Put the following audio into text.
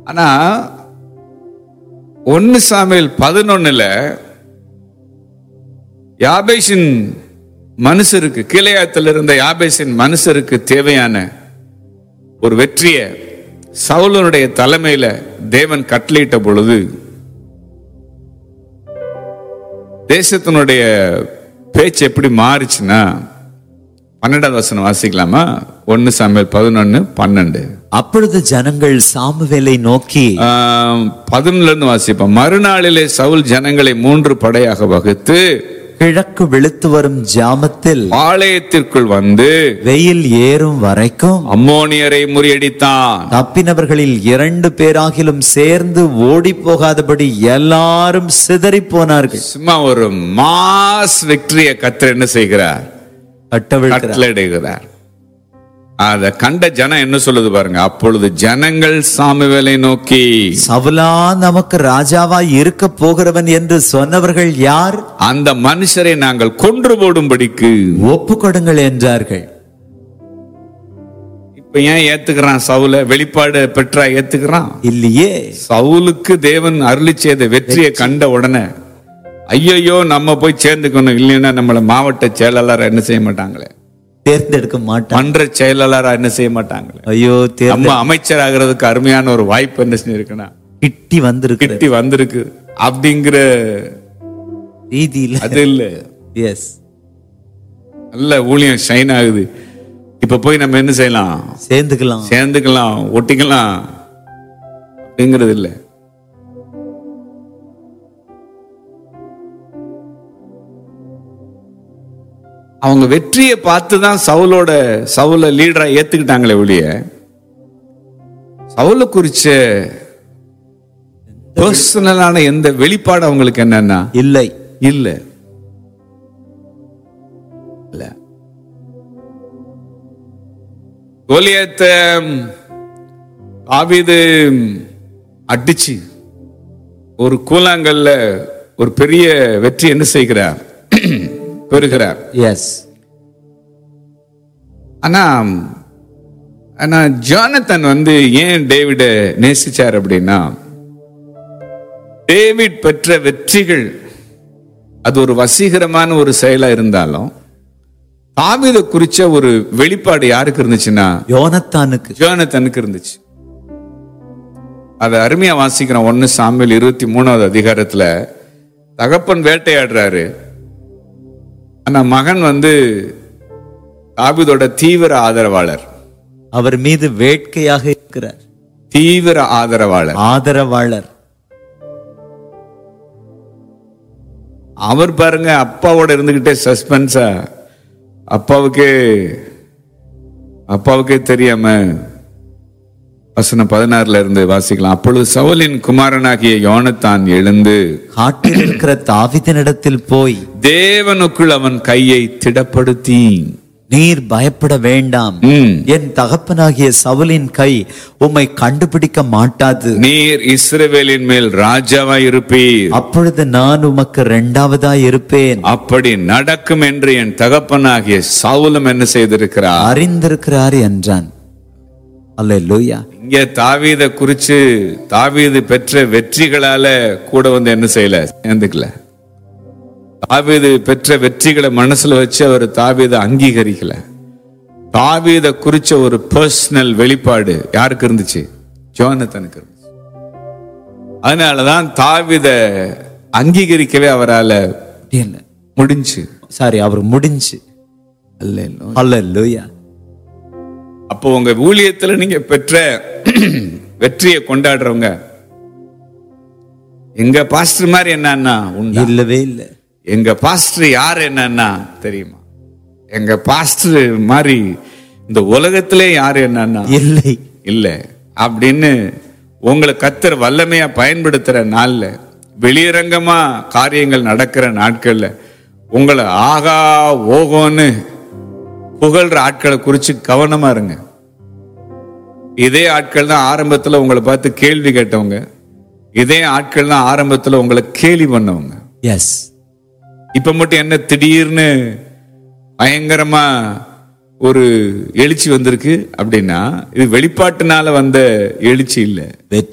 ஆனா ஒன்னு சாமியல் பதினொன்னுல யாபேஷின் மனுஷருக்கு கீழையாத்தில் இருந்த யாபேஷின் மனுஷருக்கு தேவையான ஒரு வெற்றிய சவுலனுடைய தலைமையில தேவன் கட்டளையிட்ட பொழுது தேசத்தினுடைய பேச்சு எப்படி மாறுச்சுன்னா பன்னெண்டாவது வசனம் வாசிக்கலாமா ஒன்னு சாமியல் பதினொன்னு பன்னெண்டு அப்பொழுது ஜனங்கள் சாமுவேலை நோக்கி பதினொன்னுல இருந்து வாசிப்போம் மறுநாளிலே சவுல் ஜனங்களை மூன்று படையாக வகுத்து கிழக்கு வெளுத்து வரும் ஜாமத்தில் பாளையத்திற்குள் வந்து வெயில் ஏறும் வரைக்கும் அம்மோனியரை முறியடித்தான் தப்பினவர்களில் இரண்டு பேராகிலும் சேர்ந்து ஓடி போகாதபடி எல்லாரும் சிதறி போனார்கள் சும்மா ஒரு மாஸ் விக்டரிய கத்தர் என்ன செய்கிறார் கட்டவிழ்கிறார் கட்டளையிடுகிறார் அத கண்ட ஜனம் என்ன சொல்லுது பாருங்க அப்பொழுது ஜனங்கள் சாமுவேலை நோக்கி சவுலா நமக்கு ராஜாவா இருக்க போகிறவன் என்று சொன்னவர்கள் யார் அந்த மனுஷரை நாங்கள் கொன்று போடும்படிக்கு ஒப்பு கொடுங்கள் என்றார்கள் இப்ப ஏன் ஏத்துக்கிறான் சவுல வெளிப்பாடு பெற்றா ஏத்துக்கிறான் இல்லையே சவுலுக்கு தேவன் அருளி செய்த வெற்றியை கண்ட உடனே ஐயையோ நம்ம போய் சேர்ந்துக்கணும் இல்லைன்னா நம்மள மாவட்ட செயலாளரா என்ன செய்ய மாட்டாங்களே தேர்ந்தெடுக்க மாட்டான் மன்ற செயலாளரா என்ன செய்ய மாட்டாங்களே ஐயோ தேர்ந்த நம்ம அமைச்சர் ஆகிறதுக்கு அருமையான ஒரு வாய்ப்பு என்ன செஞ்சிருக்குன்னா கிட்டி வந்திருக்கிற கிட்டி வந்திருக்கு அப்படிங்கிற ரீதியில அது இல்ல எஸ் நல்ல ஊழியம் ஷைன் ஆகுது இப்ப போய் நம்ம என்ன செய்யலாம் சேர்ந்துக்கலாம் சேர்ந்துக்கலாம் ஒட்டிக்கலாம் அப்படிங்கிறது இல்ல அவங்க வெற்றியை பார்த்து தான் சவுலோட சவுல லீடரா ஏத்துக்கிட்டாங்களே ஒழிய சவுல குறிச்ச பர்சனலான எந்த வெளிப்பாடு அவங்களுக்கு என்னன்னா இல்லை இல்ல இல்ல கோலியத்தை ஆவிது அடிச்சு ஒரு கூழாங்கல்ல ஒரு பெரிய வெற்றி என்ன செய்கிறார் பெறுகிறார் எஸ் ஆனா ஆனா ஜானத்தன் வந்து ஏன் டேவிட நேசிச்சார் அப்படின்னா டேவிட் பெற்ற வெற்றிகள் அது ஒரு வசீகரமான ஒரு செயலா இருந்தாலும் தாவீதை குறிச்ச ஒரு வெளிப்பாடு யாருக்கு இருந்துச்சுன்னா யோனத்தானுக்கு ஜோனத்தனுக்கு இருந்துச்சு அதை அருமையா வாசிக்கிறோம் ஒன்னு சாமியல் இருபத்தி மூணாவது அதிகாரத்துல தகப்பன் வேட்டையாடுறாரு ஆனா மகன் வந்து தாவீதோட தீவிர ஆதரவாளர் அவர் மீது வேட்கையாக இருக்கிறார் தீவிர ஆதரவாளர் ஆதரவாளர் அவர் பாருங்க அப்பாவோட இருந்துகிட்டே சஸ்பென்ஸா அப்பாவுக்கே அப்பாவுக்கே தெரியாம வசனம் பதினாறுல இருந்து வாசிக்கலாம் அப்பொழுது சவுலின் குமாரனாகிய யோனத்தான் எழுந்து காட்டில் இருக்கிற தாவிதனிடத்தில் போய் தேவனுக்குள் அவன் கையை திடப்படுத்தி நீர் பயப்பட வேண்டாம் ம், என் தகப்பனாகிய சவுலின் கை உம்மை கண்டுபிடிக்க மாட்டாது நீர் இஸ்ரவேலின் மேல் ராஜாவாய் இருப்பீர் அப்பொழுது நான் உமக்கு இரண்டாவதாய் இருப்பேன் அப்படி நடக்கும் என்று என் தகப்பனாகிய சவுலும் என்ன செய்திருக்கிறார் அறிந்திருக்கிறார் என்றான் அல்லேலூயா இங்க தாவீத குறிச்சு தாவீது பெற்ற வெற்றிகளால கூட வந்து என்ன செய்யல சேர்ந்துக்கல தாவீது பெற்ற வெற்றிகளை மனசுல வச்சு அவர் தாவீதை அங்கீகரிக்கல தாவீத குறிச்ச ஒரு பர்சனல் வெளிப்பாடு யாருக்கு இருந்துச்சு ஜோனத்தனுக்கு இருந்துச்சு அதனாலதான் தாவீத அங்கீகரிக்கவே அவரால முடிஞ்சு சாரி அவர் முடிஞ்சு அல்லேலூயா அப்போ உங்க ஊழியத்துல நீங்க பெற்ற வெற்றியை கொண்டாடுறவங்க எங்க பாஸ்டர் மாதிரி என்னன்னா உண்டா இல்லவே இல்லை எங்க பாஸ்டர் யார் என்னன்னா தெரியுமா எங்க பாஸ்டர் மாதிரி இந்த உலகத்திலே யார் என்னன்னா இல்லை இல்ல அப்படின்னு உங்களை கத்தர் வல்லமையா பயன்படுத்துற நாள்ல வெளியரங்கமா காரியங்கள் நடக்கிற நாட்கள்ல உங்களை ஆகா ஓகோன்னு புகழ்ற ஆட்களை குறிச்சு கவனமா இருங்க இதே ஆட்கள் தான் ஆரம்பத்துல உங்களை பார்த்து கேள்வி கேட்டவங்க இதே ஆட்கள் தான் ஆரம்பத்துல உங்களை கேலி பண்ணவங்க எஸ் இப்ப மட்டும் என்ன திடீர்னு பயங்கரமா ஒரு எழுச்சி வந்திருக்கு அப்படின்னா இது வெளிப்பாட்டுனால வந்த எழுச்சி இல்லை